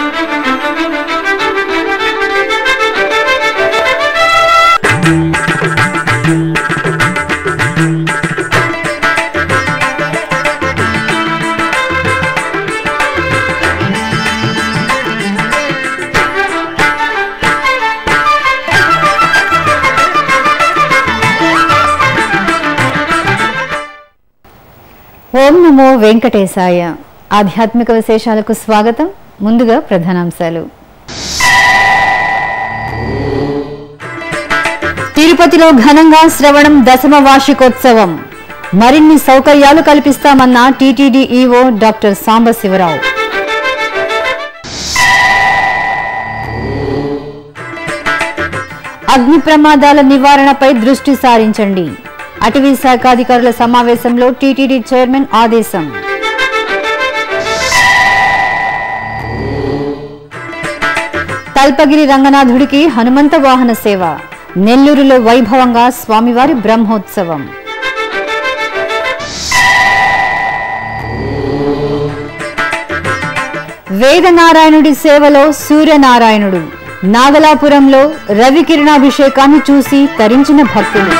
ఓం నమో వెంకటేశాయ ఆధ్యాత్మిక విశేషాలకు స్వాగతం ముందుగా ప్రధానాంశాలు తిరుపతిలో ఘనంగా శ్రవణం దశమ వార్షికోత్సవం మరిన్ని సౌకర్యాలు కల్పిస్తామన్న టీటీడీ ఈవో డాక్టర్ సాంబశివరావు అగ్ని ప్రమాదాల నివారణపై దృష్టి సారించండి అటవీ శాఖ అధికారుల సమావేశంలో టీటీడీ చైర్మన్ ఆదేశం తల్పగిరి రంగనాథుడికి హనుమంత వాహన సేవ నెల్లూరులో వైభవంగా స్వామివారి బ్రహ్మోత్సవం వేదనారాయణుడి సేవలో సూర్యనారాయణుడు నాగలాపురంలో రవికిరణాభిషేకాన్ని చూసి తరించిన భక్తులు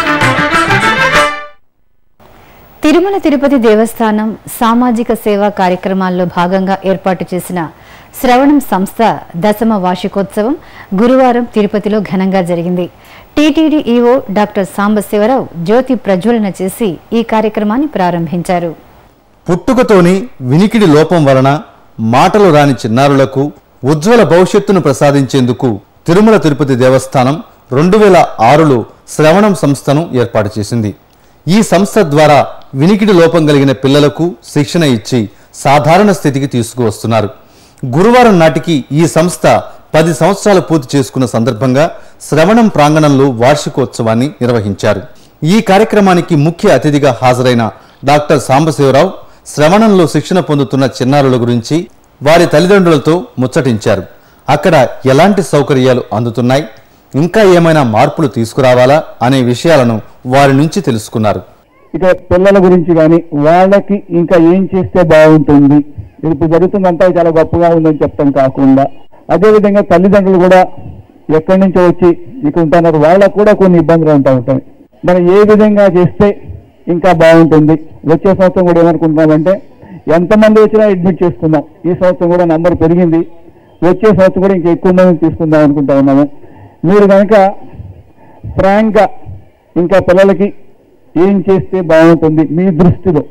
తిరుమల తిరుపతి దేవస్థానం సామాజిక సేవా కార్యక్రమాల్లో భాగంగా ఏర్పాటు చేసిన శ్రవణం సంస్థ దశమ వార్షికోత్సవం గురువారం తిరుపతిలో ఘనంగా జరిగింది టీటీడీ ఈవో డాక్టర్ సాంబశివరావు జ్యోతి ప్రజ్వలన చేసి ఈ కార్యక్రమాన్ని ప్రారంభించారు పుట్టుకతోని వినికిడి లోపం వలన మాటలు రాని చిన్నారులకు ఉజ్వల భవిష్యత్తును ప్రసాదించేందుకు తిరుమల తిరుపతి దేవస్థానం రెండు వేల ఆరులో శ్రవణం సంస్థను ఏర్పాటు చేసింది ఈ సంస్థ ద్వారా వినికిడి లోపం కలిగిన పిల్లలకు శిక్షణ ఇచ్చి సాధారణ స్థితికి తీసుకువస్తున్నారు గురువారం నాటికి ఈ సంస్థ పది సంవత్సరాలు పూర్తి చేసుకున్న సందర్భంగా శ్రవణం ప్రాంగణంలో వార్షికోత్సవాన్ని నిర్వహించారు ఈ కార్యక్రమానికి ముఖ్య అతిథిగా హాజరైన డాక్టర్ సాంబశివరావు శ్రవణంలో శిక్షణ పొందుతున్న చిన్నారుల గురించి వారి తల్లిదండ్రులతో ముచ్చటించారు అక్కడ ఎలాంటి సౌకర్యాలు అందుతున్నాయి ఇంకా ఏమైనా మార్పులు తీసుకురావాలా అనే విషయాలను వారి నుంచి తెలుసుకున్నారు ఇక పిల్లల గురించి కానీ వాళ్ళకి ఇంకా ఏం చేస్తే బాగుంటుంది ఇది ఇప్పుడు జరుగుతుందంతా చాలా గొప్పగా ఉందని చెప్పడం కాకుండా అదేవిధంగా తల్లిదండ్రులు కూడా ఎక్కడి నుంచో వచ్చి ఇక్కడ ఉంటున్నారు వాళ్ళకు కూడా కొన్ని ఇబ్బందులు ఉంటా ఉంటాయి మనం ఏ విధంగా చేస్తే ఇంకా బాగుంటుంది వచ్చే సంవత్సరం కూడా ఏమనుకుంటున్నామంటే ఎంతమంది వచ్చినా అడ్మిట్ చేసుకుందాం ఈ సంవత్సరం కూడా నంబర్ పెరిగింది వచ్చే సంవత్సరం కూడా ఇంకా ఎక్కువ మందిని తీసుకుందాం అనుకుంటా ఉన్నాము మీరు కనుక ఫ్రాంక్గా ఇంకా పిల్లలకి ఏం చేస్తే బాగుంటుంది మీ దృష్టిలో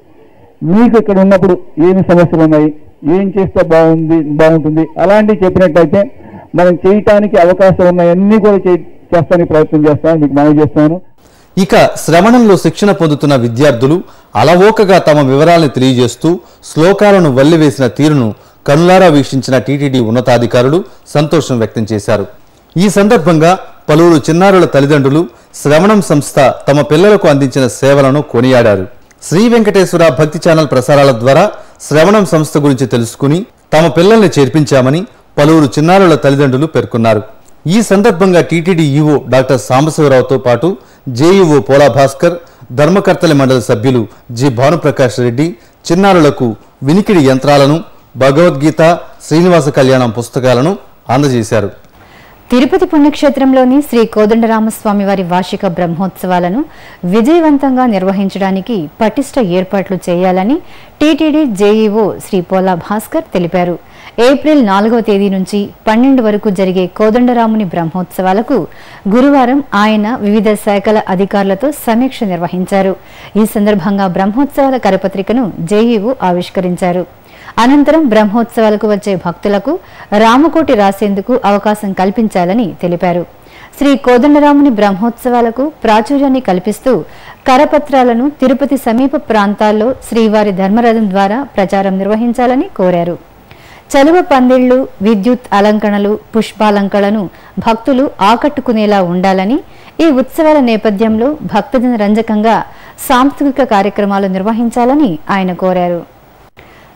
మీకు ఇక్కడ ఉన్నప్పుడు ఏమి సమస్యలు ఉన్నాయి ఏం చేస్తే బాగుంది బాగుంటుంది అలాంటివి చెప్పినట్టయితే మనం చేయటానికి అవకాశం ఉన్నాయన్నీ కూడా చే- చేస్తానికి ప్రయత్నం చేస్తాను మీకు మనవి చేస్తాను ఇక శ్రవణంలో శిక్షణ పొందుతున్న విద్యార్థులు అలవోకగా తమ వివరాలను తెలియజేస్తూ శ్లోకాలను వల్లివేసిన తీరును కనులారా వీక్షించిన టీటీడీ ఉన్నతాధికారులు సంతోషం వ్యక్తం చేశారు ఈ సందర్భంగా పలువురు చిన్నారుల తల్లిదండ్రులు శ్రవణం సంస్థ తమ పిల్లలకు అందించిన సేవలను కొనియాడారు శ్రీ వెంకటేశ్వర భక్తి ఛానల్ ప్రసారాల ద్వారా శ్రవణం సంస్థ గురించి తెలుసుకుని తమ పిల్లల్ని చేర్పించామని పలువురు చిన్నారుల తల్లిదండ్రులు పేర్కొన్నారు ఈ సందర్భంగా టీటీడీ ఈవో డాక్టర్ సాంబశివరావుతో పాటు జేఈఓ పోలా భాస్కర్ ధర్మకర్తల మండలి సభ్యులు జి భానుప్రకాష్ రెడ్డి చిన్నారులకు వినికిడి యంత్రాలను భగవద్గీత శ్రీనివాస కళ్యాణం పుస్తకాలను అందజేశారు తిరుపతి పుణ్యక్షేత్రంలోని శ్రీ కోదండరామస్వామి వారి వార్షిక బ్రహ్మోత్సవాలను విజయవంతంగా నిర్వహించడానికి పటిష్ట ఏర్పాట్లు చేయాలని టీటీడీ జేఈఓ శ్రీ పోలా భాస్కర్ తెలిపారు ఏప్రిల్ నాలుగవ తేదీ నుంచి పన్నెండు వరకు జరిగే కోదండరాముని బ్రహ్మోత్సవాలకు గురువారం ఆయన వివిధ శాఖల అధికారులతో సమీక్ష నిర్వహించారు ఈ సందర్భంగా బ్రహ్మోత్సవాల కరపత్రికను జేఈఓ ఆవిష్కరించారు అనంతరం బ్రహ్మోత్సవాలకు వచ్చే భక్తులకు రామకోటి రాసేందుకు అవకాశం కల్పించాలని తెలిపారు శ్రీ కోదండరాముని బ్రహ్మోత్సవాలకు ప్రాచుర్యాన్ని కల్పిస్తూ కరపత్రాలను తిరుపతి సమీప ప్రాంతాల్లో శ్రీవారి ధర్మరథం ద్వారా ప్రచారం నిర్వహించాలని కోరారు చలువ పందిళ్లు విద్యుత్ అలంకరణలు పుష్పాలంకరణను భక్తులు ఆకట్టుకునేలా ఉండాలని ఈ ఉత్సవాల నేపథ్యంలో భక్తజన రంజకంగా సాంస్కృతిక కార్యక్రమాలు నిర్వహించాలని ఆయన కోరారు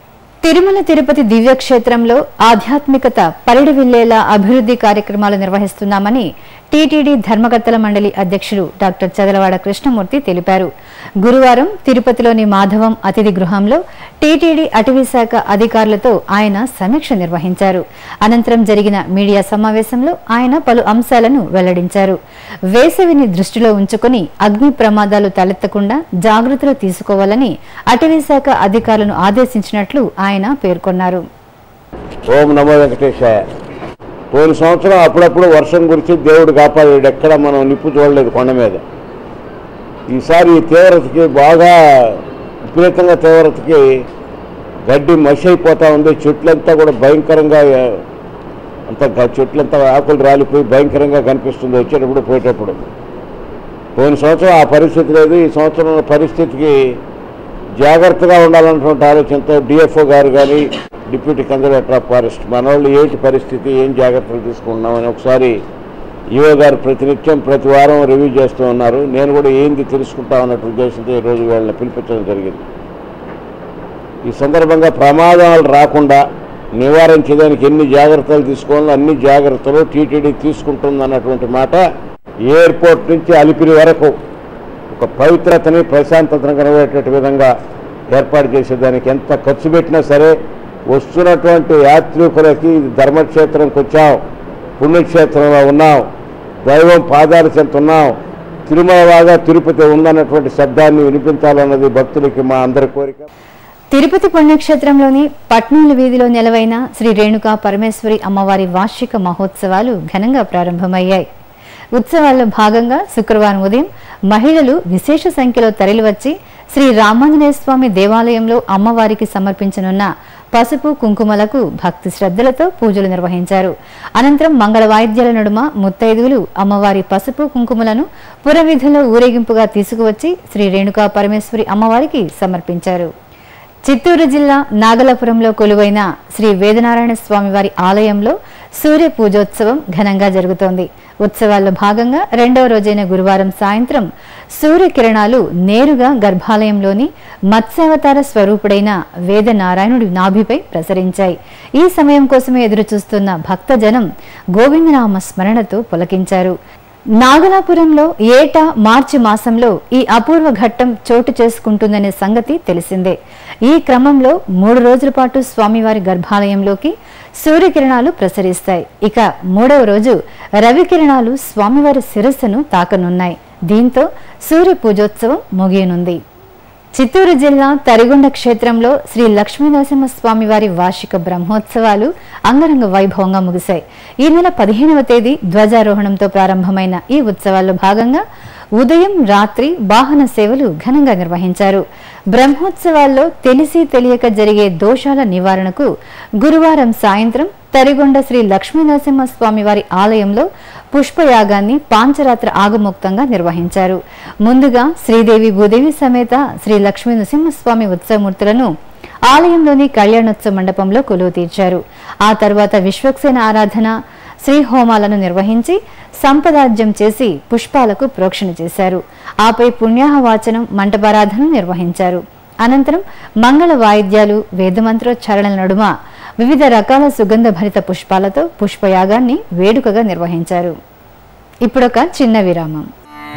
తిరుమల తిరుపతి దివ్యక్షేత్రంలో ఆధ్యాత్మికత పరిడివిల్లేలా అభివృద్ధి కార్యక్రమాలు నిర్వహిస్తున్నామని టీటీడీ ధర్మకర్తల మండలి అధ్యక్షులు డాక్టర్ చదలవాడ కృష్ణమూర్తి తెలిపారు గురువారం తిరుపతిలోని మాధవం అతిథి గృహంలో టీటీడీ అటవీ శాఖ అధికారులతో ఆయన సమీక్ష నిర్వహించారు అనంతరం జరిగిన మీడియా సమావేశంలో ఆయన పలు అంశాలను వెల్లడించారు వేసవిని దృష్టిలో ఉంచుకుని అగ్ని ప్రమాదాలు తలెత్తకుండా జాగ్రత్తలు తీసుకోవాలని అటవీ శాఖ అధికారులను ఆదేశించినట్లు ఆయన పేర్కొన్నారు ఓం నమో వెంకటేశాయ పోయిన సంవత్సరం అప్పుడప్పుడు వర్షం గురించి దేవుడు కాపాడాడు ఎక్కడ మనం నిప్పు చూడలేదు కొండ మీద ఈసారి ఈ తీవ్రతకి బాగా విపరీతంగా తీవ్రతకి గడ్డి మసి అయిపోతా ఉంది చెట్లంతా కూడా భయంకరంగా అంత గ- చెట్లంతా ఆకులు రాలిపోయి భయంకరంగా కనిపిస్తుంది వచ్చేటప్పుడు పోయేటప్పుడు పోయిన సంవత్సరం ఆ పరిస్థితి లేదు ఈ సంవత్సరం ఉన్న పరిస్థితికి జాగ్రత్తగా ఉండాలన్నటువంటి ఆలోచనతో డిఎఫ్ఓ గారు కానీ డిప్యూటీ కన్జర్వేటర్ ఆఫ్ ఫారెస్ట్ మన వాళ్ళు ఏంటి పరిస్థితి ఏం జాగ్రత్తలు తీసుకుంటున్నామని ఒకసారి ఈఓ గారు ప్రతినిత్యం ప్రతి వారం రివ్యూ చేస్తూ ఉన్నారు నేను కూడా ఏంది తెలుసుకుంటా అన్నట్టు ఉద్దేశంతో ఈరోజు వీళ్ళని పిలిపించడం జరిగింది ఈ సందర్భంగా ప్రమాదాలు రాకుండా నివారించేదానికి ఎన్ని జాగ్రత్తలు తీసుకోవాలో అన్ని జాగ్రత్తలు టీటీడీ తీసుకుంటుంది అన్నటువంటి మాట ఎయిర్పోర్ట్ నుంచి అలిపిరి వరకు ఒక పవిత్రతని ప్రశాంతతను కనబడేటట్టు విధంగా ఏర్పాటు చేసేదానికి ఎంత ఖర్చు పెట్టినా సరే వస్తున్నటువంటి యాత్రికులకి ఇది ధర్మక్షేత్రంకి వచ్చాం పుణ్యక్షేత్రంలో ఉన్నాం దైవం పాదాల చెంత ఉన్నాం తిరుమల లాగా తిరుపతి ఉందన్నటువంటి శబ్దాన్ని వినిపించాలన్నది భక్తులకి మా అందరి కోరిక తిరుపతి పుణ్యక్షేత్రంలోని పట్నాల వీధిలో నెలవైన శ్రీ రేణుకా పరమేశ్వరి అమ్మవారి వార్షిక మహోత్సవాలు ఘనంగా ప్రారంభమయ్యాయి ఉత్సవాల్లో భాగంగా శుక్రవారం ఉదయం మహిళలు విశేష సంఖ్యలో తరలివచ్చి శ్రీ రామాంజనేయ స్వామి దేవాలయంలో అమ్మవారికి సమర్పించనున్న పసుపు కుంకుమలకు భక్తి శ్రద్ధలతో పూజలు నిర్వహించారు అనంతరం మంగళ వాయిద్యాల నడుమ ముత్తైదువులు అమ్మవారి పసుపు కుంకుమలను పురవీధుల్లో ఊరేగింపుగా తీసుకువచ్చి శ్రీ రేణుకా పరమేశ్వరి అమ్మవారికి సమర్పించారు చిత్తూరు జిల్లా నాగలాపురంలో కొలువైన శ్రీ వేదనారాయణ స్వామి వారి ఆలయంలో సూర్య పూజోత్సవం ఘనంగా జరుగుతోంది ఉత్సవాల్లో భాగంగా రెండవ రోజైన గురువారం సాయంత్రం సూర్యకిరణాలు నేరుగా గర్భాలయంలోని మత్స్యావతార స్వరూపుడైన వేదనారాయణుడి నాభిపై ప్రసరించాయి ఈ సమయం కోసమే ఎదురుచూస్తున్న భక్తజనం గోవిందనామ స్మరణతో పులకించారు నాగలాపురంలో ఏటా మార్చి మాసంలో ఈ అపూర్వ ఘట్టం చోటు చేసుకుంటుందనే సంగతి తెలిసిందే ఈ క్రమంలో మూడు రోజుల పాటు స్వామివారి గర్భాలయంలోకి సూర్యకిరణాలు ప్రసరిస్తాయి ఇక మూడవ రోజు రవికిరణాలు స్వామివారి శిరస్సును తాకనున్నాయి దీంతో సూర్య పూజోత్సవం ముగియనుంది చిత్తూరు జిల్లా తరిగొండ క్షేత్రంలో శ్రీ లక్ష్మీనరసింహస్వామి వారి వార్షిక బ్రహ్మోత్సవాలు అంగరంగ వైభవంగా ముగిశాయి ఈ నెల పదిహేనవ తేదీ ధ్వజారోహణంతో ప్రారంభమైన ఈ ఉత్సవాల్లో భాగంగా ఉదయం రాత్రి వాహన సేవలు ఘనంగా నిర్వహించారు బ్రహ్మోత్సవాల్లో తెలిసి తెలియక జరిగే దోషాల నివారణకు గురువారం సాయంత్రం తరిగొండ శ్రీ లక్ష్మీనరసింహస్వామి వారి ఆలయంలో పుష్పయాగాన్ని పాంచరాత్ర ఆగమోక్తంగా నిర్వహించారు ముందుగా శ్రీదేవి భూదేవి సమేత శ్రీ లక్ష్మీ నరసింహస్వామి ఉత్సవమూర్తులను ఆలయంలోని కళ్యాణోత్సవ మండపంలో కొలువు తీర్చారు ఆ తర్వాత విశ్వక్సేన ఆరాధన శ్రీ హోమాలను నిర్వహించి సంపదార్జ్యం చేసి పుష్పాలకు ప్రోక్షణ చేశారు ఆపై పుణ్యాహవాచనం మంటపారాధన నిర్వహించారు అనంతరం మంగళ వాయిద్యాలు వేదమంత్రోచ్చారణల నడుమ వివిధ రకాల సుగంధ భరిత పుష్పాలతో పుష్పయాగాన్ని వేడుకగా నిర్వహించారు ఇప్పుడొక చిన్న విరామం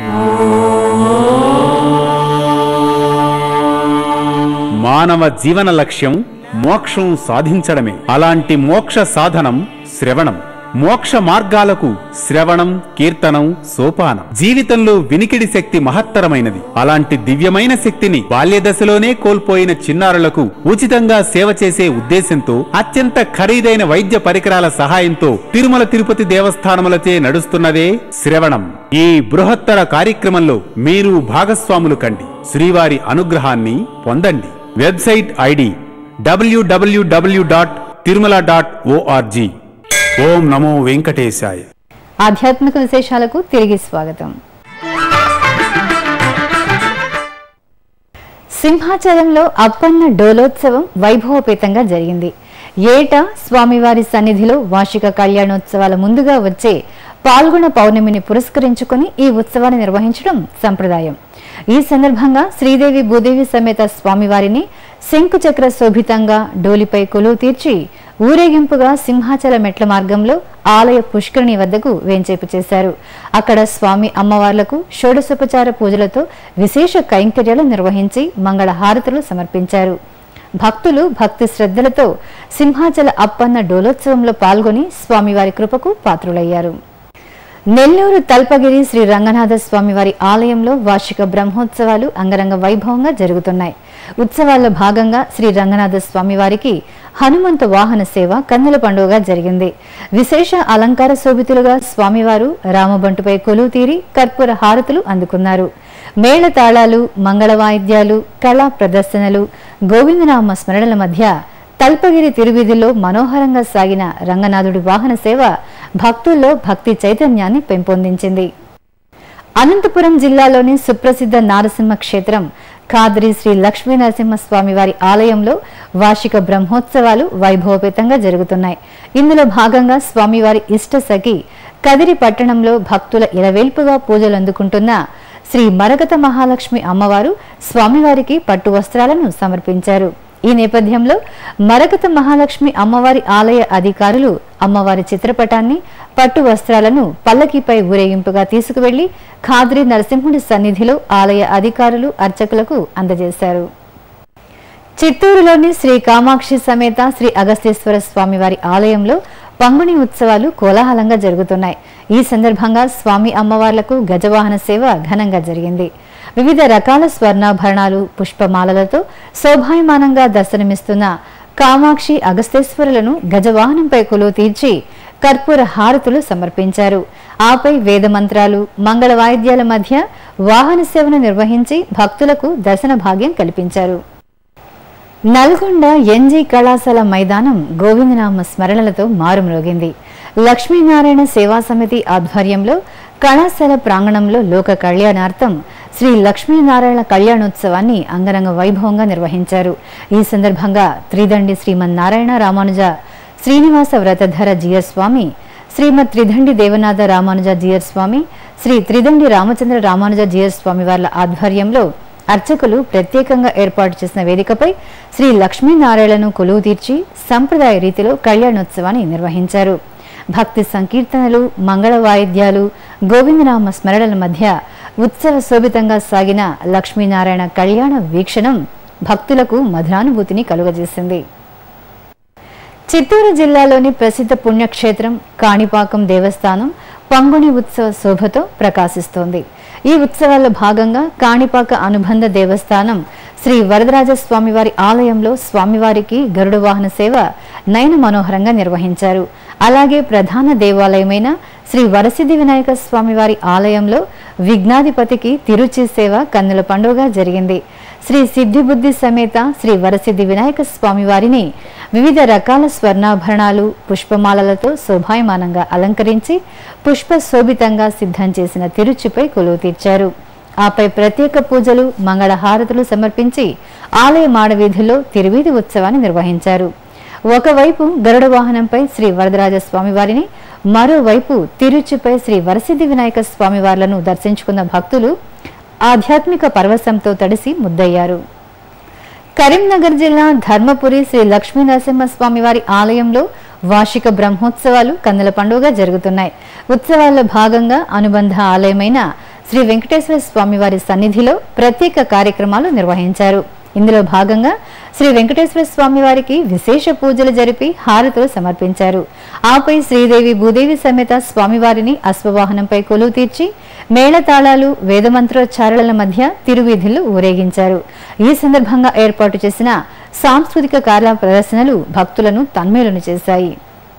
మానవ జీవన లక్ష్యం మోక్షం సాధించడమే అలాంటి మోక్ష సాధనం శ్రవణం మోక్ష మార్గాలకు శ్రవణం కీర్తనం సోపానం జీవితంలో వినికిడి శక్తి మహత్తరమైనది అలాంటి దివ్యమైన శక్తిని బాల్యదశలోనే కోల్పోయిన చిన్నారులకు ఉచితంగా సేవ చేసే ఉద్దేశంతో అత్యంత ఖరీదైన వైద్య పరికరాల సహాయంతో తిరుమల తిరుపతి దేవస్థానములచే నడుస్తున్నదే శ్రవణం ఈ బృహత్తర కార్యక్రమంలో మీరు భాగస్వాములు కండి శ్రీవారి అనుగ్రహాన్ని పొందండి వెబ్సైట్ ఐడి డబ్ల్యూడబ్ల్యూడబ్ల్యూ డాట్ తిరుమల డాట్ ఓఆర్జీ ఓం నమో వెంకటేశాయ ఆధ్యాత్మిక విశేషాలకు తిరిగి స్వాగతం సింహాచలంలో అప్పన్న డోలోత్సవం వైభవపేతంగా జరిగింది ఏటా స్వామివారి సన్నిధిలో వార్షిక కళ్యాణోత్సవాల ముందుగా వచ్చే పాల్గొన పౌర్ణమిని పురస్కరించుకుని ఈ ఉత్సవాన్ని నిర్వహించడం సంప్రదాయం ఈ సందర్భంగా శ్రీదేవి భూదేవి సమేత స్వామివారిని శంకుచక్ర శోభితంగా డోలిపై కొలువు తీర్చి ఊరేగింపుగా సింహాచల మెట్ల మార్గంలో ఆలయ పుష్కరిణి వద్దకు వేంచేపు చేశారు అక్కడ స్వామి అమ్మవార్లకు షోడశోపచార పూజలతో విశేష కైంకర్యాలు నిర్వహించి మంగళ హారతులు సమర్పించారు భక్తులు భక్తి శ్రద్ధలతో సింహాచల అప్పన్న డోలోత్సవంలో పాల్గొని స్వామివారి కృపకు పాత్రులయ్యారు నెల్లూరు తల్పగిరి శ్రీ రంగనాథ స్వామివారి ఆలయంలో వార్షిక బ్రహ్మోత్సవాలు అంగరంగ వైభవంగా జరుగుతున్నాయి ఉత్సవాల్లో భాగంగా శ్రీ రంగనాథ స్వామివారికి హనుమంత వాహన సేవ కన్నుల పండుగగా జరిగింది విశేష అలంకార శోభితులుగా స్వామివారు రామబంటుపై కొలువు తీరి కర్పూర హారతులు అందుకున్నారు మేళ తాళాలు మంగళ వాయిద్యాలు కళా ప్రదర్శనలు గోవిందనామ స్మరణల మధ్య తల్పగిరి తిరువీధిలో మనోహరంగా సాగిన రంగనాథుడి వాహన సేవ భక్తుల్లో భక్తి చైతన్యాన్ని పెంపొందించింది అనంతపురం జిల్లాలోని సుప్రసిద్ధ నారసింహ క్షేత్రం ఖాద్రి శ్రీ లక్ష్మీ నరసింహస్వామి వారి ఆలయంలో వార్షిక బ్రహ్మోత్సవాలు వైభవపేతంగా జరుగుతున్నాయి ఇందులో భాగంగా స్వామివారి ఇష్ట సఖి కదిరి పట్టణంలో భక్తుల ఇలవేల్పుగా పూజలు అందుకుంటున్న శ్రీ మరగత మహాలక్ష్మి అమ్మవారు స్వామివారికి పట్టు వస్త్రాలను సమర్పించారు ఈ నేపథ్యంలో మరకత మహాలక్ష్మి అమ్మవారి ఆలయ అధికారులు అమ్మవారి చిత్రపటాన్ని పట్టు వస్త్రాలను పల్లకిపై ఊరేగింపుగా తీసుకువెళ్లి ఖాద్రి నరసింహుడి సన్నిధిలో ఆలయ అధికారులు అర్చకులకు అందజేశారు చిత్తూరులోని శ్రీ కామాక్షి సమేత శ్రీ అగస్తేశ్వర స్వామివారి ఆలయంలో పంగుని ఉత్సవాలు కోలాహలంగా జరుగుతున్నాయి ఈ సందర్భంగా స్వామి అమ్మవార్లకు గజవాహన సేవ ఘనంగా జరిగింది వివిధ రకాల స్వర్ణాభరణాలు పుష్పమాలలతో శోభాయమానంగా దర్శనమిస్తున్న కామాక్షి అగస్తేశ్వరులను గజవాహనంపై కొలువు తీర్చి కర్పూర హారతులు సమర్పించారు ఆపై వేద మంత్రాలు మంగళ వాయిద్యాల మధ్య వాహన సేవను నిర్వహించి భక్తులకు దర్శన భాగ్యం కల్పించారు నల్గొండ ఎన్జీ కళాశాల మైదానం గోవిందనామ స్మరణలతో మారుమ్రోగింది లక్ష్మీనారాయణ సేవా సమితి ఆధ్వర్యంలో కళాశాల ప్రాంగణంలో లోక కళ్యాణార్థం శ్రీ లక్ష్మీనారాయణ కళ్యాణోత్సవాన్ని అంగరంగ వైభవంగా నిర్వహించారు ఈ సందర్భంగా త్రిదండి శ్రీమన్నారాయణ రామానుజ శ్రీనివాస వ్రతధర జియర్ స్వామి శ్రీమద్ త్రిదండి దేవనాథ రామానుజ జియర్ స్వామి శ్రీ త్రిదండి రామచంద్ర రామానుజ జియర్ స్వామి వార్ల ఆధ్వర్యంలో అర్చకులు ప్రత్యేకంగా ఏర్పాటు చేసిన వేదికపై శ్రీ లక్ష్మీనారాయణను కొలువు తీర్చి సంప్రదాయ రీతిలో కళ్యాణోత్సవాన్ని నిర్వహించారు భక్తి సంకీర్తనలు మంగళ వాయిద్యాలు గోవిందనామ స్మరణల మధ్య ఉత్సవ శోభితంగా సాగిన లక్ష్మీనారాయణ కళ్యాణ వీక్షణం భక్తులకు మధురానుభూతిని కలుగజేసింది చిత్తూరు జిల్లాలోని ప్రసిద్ధ పుణ్యక్షేత్రం కాణిపాకం దేవస్థానం పంగుని ఉత్సవ శోభతో ప్రకాశిస్తోంది ఈ ఉత్సవాల్లో భాగంగా కాణిపాక అనుబంధ దేవస్థానం శ్రీ వరదరాజ స్వామివారి ఆలయంలో స్వామివారికి గరుడ వాహన సేవ నయన మనోహరంగా నిర్వహించారు అలాగే ప్రధాన దేవాలయమైన శ్రీ వరసిద్ధి వినాయక స్వామివారి ఆలయంలో విఘ్నాధిపతికి తిరుచి సేవ కన్నుల పండుగ జరిగింది శ్రీ సిద్ధిబుద్ధి సమేత శ్రీ వరసిద్ధి వినాయక స్వామివారిని వివిధ రకాల స్వర్ణాభరణాలు పుష్పమాలలతో శోభాయమానంగా అలంకరించి పుష్ప శోభితంగా సిద్ధం చేసిన తిరుచిపై కొలువు తీర్చారు ఆపై ప్రత్యేక పూజలు మంగళహారతులు సమర్పించి ఆలయ మాడవీధుల్లో తిరువీధి ఉత్సవాన్ని నిర్వహించారు ఒకవైపు గరుడ వాహనంపై శ్రీ వరదరాజ స్వామివారిని మరోవైపు తిరుచిపై శ్రీ వరసిద్ధి వినాయక స్వామివార్లను దర్శించుకున్న భక్తులు ఆధ్యాత్మిక పరవశంతో తడిసి ముద్దయ్యారు కరీంనగర్ జిల్లా ధర్మపురి శ్రీ లక్ష్మీ నరసింహస్వామి వారి ఆలయంలో వార్షిక బ్రహ్మోత్సవాలు కన్నుల పండుగ జరుగుతున్నాయి ఉత్సవాల్లో భాగంగా అనుబంధ ఆలయమైన శ్రీ వెంకటేశ్వర స్వామి వారి సన్నిధిలో ప్రత్యేక కార్యక్రమాలు నిర్వహించారు ఇందులో భాగంగా శ్రీ వెంకటేశ్వర స్వామి వారికి విశేష పూజలు జరిపి హారతులు సమర్పించారు ఆపై శ్రీదేవి భూదేవి సమేత స్వామివారిని అశ్వవాహనంపై కొలువు తీర్చి మేళతాళాలు వేదమంత్రోచ్చారణల మధ్య తిరువీధులు ఊరేగించారు ఈ సందర్భంగా ఏర్పాటు చేసిన సాంస్కృతిక కార్య ప్రదర్శనలు భక్తులను తన్మేలును చేశాయి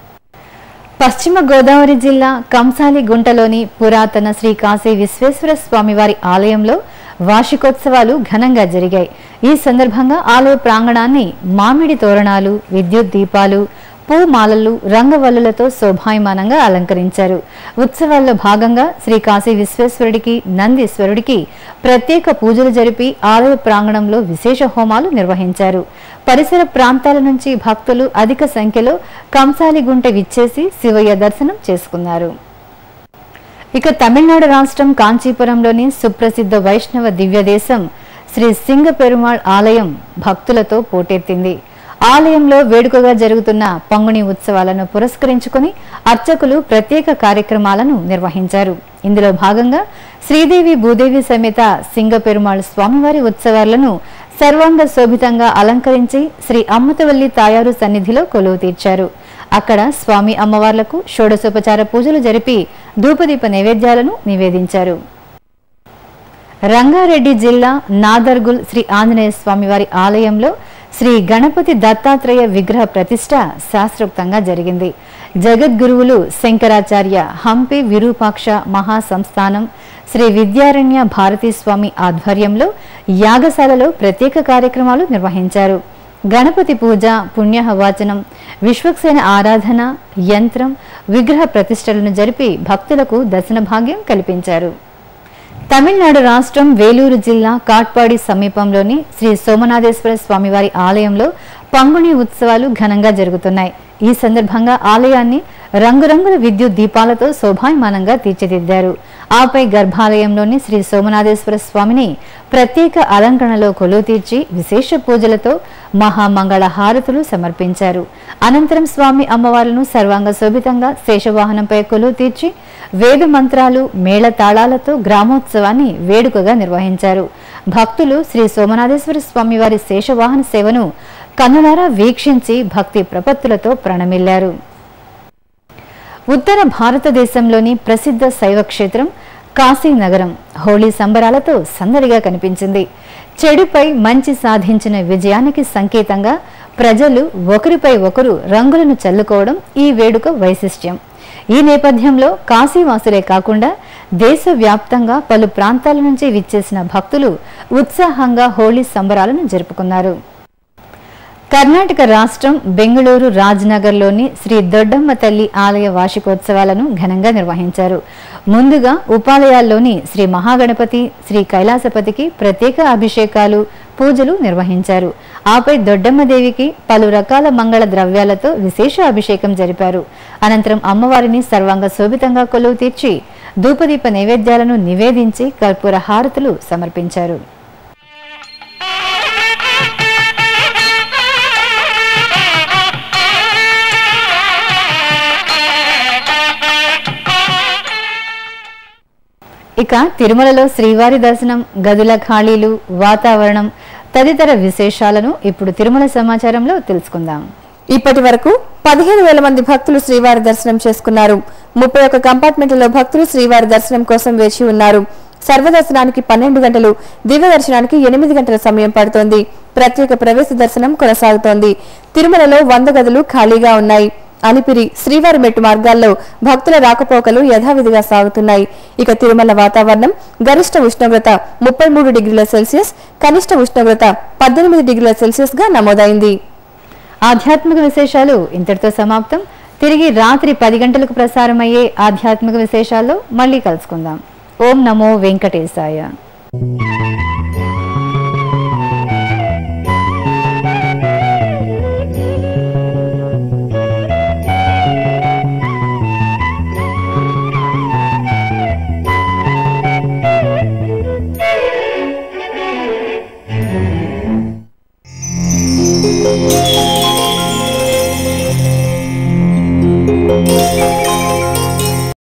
పశ్చిమ గోదావరి జిల్లా కంసాలి గుంటలోని పురాతన శ్రీ కాశీ విశ్వేశ్వర స్వామివారి ఆలయంలో వార్షికోత్సవాలు ఘనంగా జరిగాయి ఈ సందర్భంగా ఆలయ ప్రాంగణాన్ని మామిడి తోరణాలు విద్యుత్ దీపాలు పూమాలలు రంగవల్లులతో శోభాయమానంగా అలంకరించారు ఉత్సవాల్లో భాగంగా శ్రీ కాశీ విశ్వేశ్వరుడికి నందీశ్వరుడికి ప్రత్యేక పూజలు జరిపి ఆలయ ప్రాంగణంలో విశేష హోమాలు నిర్వహించారు పరిసర ప్రాంతాల నుంచి భక్తులు అధిక సంఖ్యలో కంసాలిగుంట విచ్చేసి శివయ్య దర్శనం చేసుకున్నారు ఇక తమిళనాడు రాష్ట్రం కాంచీపురంలోని సుప్రసిద్ధ వైష్ణవ దివ్యదేశం శ్రీ సింగ పెరుమాళ్ ఆలయం భక్తులతో పోటెత్తింది ఆలయంలో వేడుకగా జరుగుతున్న పంగుని ఉత్సవాలను పురస్కరించుకుని అర్చకులు ప్రత్యేక కార్యక్రమాలను నిర్వహించారు ఇందులో భాగంగా శ్రీదేవి భూదేవి సమేత సింగ పెరుమాళ్ స్వామివారి ఉత్సవాలను సర్వాంగ శోభితంగా అలంకరించి శ్రీ అమ్మతవల్లి తాయారు సన్నిధిలో కొలువు తీర్చారు అక్కడ స్వామి అమ్మవార్లకు షోడశోపచార పూజలు జరిపి ధూపదీప నైవేద్యాలను నివేదించారు రంగారెడ్డి జిల్లా నాదర్గుల్ శ్రీ ఆంజనేయ స్వామివారి ఆలయంలో శ్రీ గణపతి దత్తాత్రేయ విగ్రహ ప్రతిష్ట శాస్త్రోక్తంగా జరిగింది జగద్గురువులు శంకరాచార్య హంపి విరూపాక్ష మహాసంస్థానం శ్రీ విద్యారణ్య భారతీ స్వామి ఆధ్వర్యంలో యాగశాలలో ప్రత్యేక కార్యక్రమాలు నిర్వహించారు గణపతి పూజ పుణ్యహవాచనం విశ్వక్సేన ఆరాధన యంత్రం విగ్రహ ప్రతిష్టలను జరిపి భక్తులకు దర్శన భాగ్యం కల్పించారు తమిళనాడు రాష్ట్రం వేలూరు జిల్లా కాట్పాడి సమీపంలోని శ్రీ సోమనాథేశ్వర స్వామివారి ఆలయంలో పంగుని ఉత్సవాలు ఘనంగా జరుగుతున్నాయి ఈ సందర్భంగా ఆలయాన్ని రంగురంగుల విద్యుత్ దీపాలతో శోభాయమానంగా తీర్చిదిద్దారు ఆపై గర్భాలయంలోని శ్రీ సోమనాథేశ్వర స్వామిని ప్రత్యేక అలంకరణలో కొలువు తీర్చి విశేష పూజలతో మహామంగళ హారతులు సమర్పించారు అనంతరం స్వామి అమ్మవార్లను సర్వాంగ శోభితంగా శేషవాహనంపై కొలువు తీర్చి వేద మంత్రాలు మేళ తాళాలతో గ్రామోత్సవాన్ని వేడుకగా నిర్వహించారు భక్తులు శ్రీ సోమనాథేశ్వర స్వామివారి శేషవాహన సేవను కన్నులారా వీక్షించి భక్తి ప్రపత్తులతో ప్రణమిల్లారు ఉత్తర భారతదేశంలోని ప్రసిద్ధ శైవ క్షేత్రం కాశీనగరం హోళీ సంబరాలతో సందడిగా కనిపించింది చెడుపై మంచి సాధించిన విజయానికి సంకేతంగా ప్రజలు ఒకరిపై ఒకరు రంగులను చల్లుకోవడం ఈ వేడుక వైశిష్ట్యం ఈ నేపథ్యంలో కాశీవాసులే కాకుండా దేశవ్యాప్తంగా పలు ప్రాంతాల నుంచి విచ్చేసిన భక్తులు ఉత్సాహంగా హోళీ సంబరాలను జరుపుకున్నారు కర్ణాటక రాష్ట్రం బెంగళూరు రాజ్నగర్లోని శ్రీ దొడ్డమ్మ తల్లి ఆలయ వార్షికోత్సవాలను ఘనంగా నిర్వహించారు ముందుగా ఉపాలయాల్లోని శ్రీ మహాగణపతి శ్రీ కైలాసపతికి ప్రత్యేక అభిషేకాలు పూజలు నిర్వహించారు ఆపై దొడ్డమ్మదేవికి పలు రకాల మంగళ ద్రవ్యాలతో విశేష అభిషేకం జరిపారు అనంతరం అమ్మవారిని సర్వాంగ శోభితంగా కొలువు తీర్చి ధూపదీప నైవేద్యాలను నివేదించి కర్పూర హారతులు సమర్పించారు ఇక తిరుమలలో శ్రీవారి దర్శనం గదుల ఖాళీలు వాతావరణం తదితర విశేషాలను ఇప్పుడు తిరుమల సమాచారంలో తెలుసుకుందాం ఇప్పటి వరకు పదిహేను వేల మంది భక్తులు శ్రీవారి దర్శనం చేసుకున్నారు ముప్పై ఒక్క కంపార్ట్మెంట్లలో భక్తులు శ్రీవారి దర్శనం కోసం వేచి ఉన్నారు సర్వదర్శనానికి పన్నెండు గంటలు దివ్య దర్శనానికి ఎనిమిది గంటల సమయం పడుతోంది ప్రత్యేక ప్రవేశ దర్శనం కొనసాగుతోంది తిరుమలలో వంద గదులు ఖాళీగా ఉన్నాయి అలిపిరి శ్రీవారి మెట్టు మార్గాల్లో భక్తుల రాకపోకలు యథావిధిగా సాగుతున్నాయి ఇక తిరుమల వాతావరణం గరిష్ట ఉష్ణోగ్రత ముప్పై మూడు డిగ్రీల సెల్సియస్ కనిష్ట ఉష్ణోగ్రత పద్దెనిమిది డిగ్రీల సెల్సియస్ గా నమోదైంది ఆధ్యాత్మిక విశేషాలు ఇంతటితో సమాప్తం తిరిగి రాత్రి పది గంటలకు ప్రసారమయ్యే ఆధ్యాత్మిక విశేషాల్లో మళ్ళీ కలుసుకుందాం ఓం నమో వెంకటేశాయ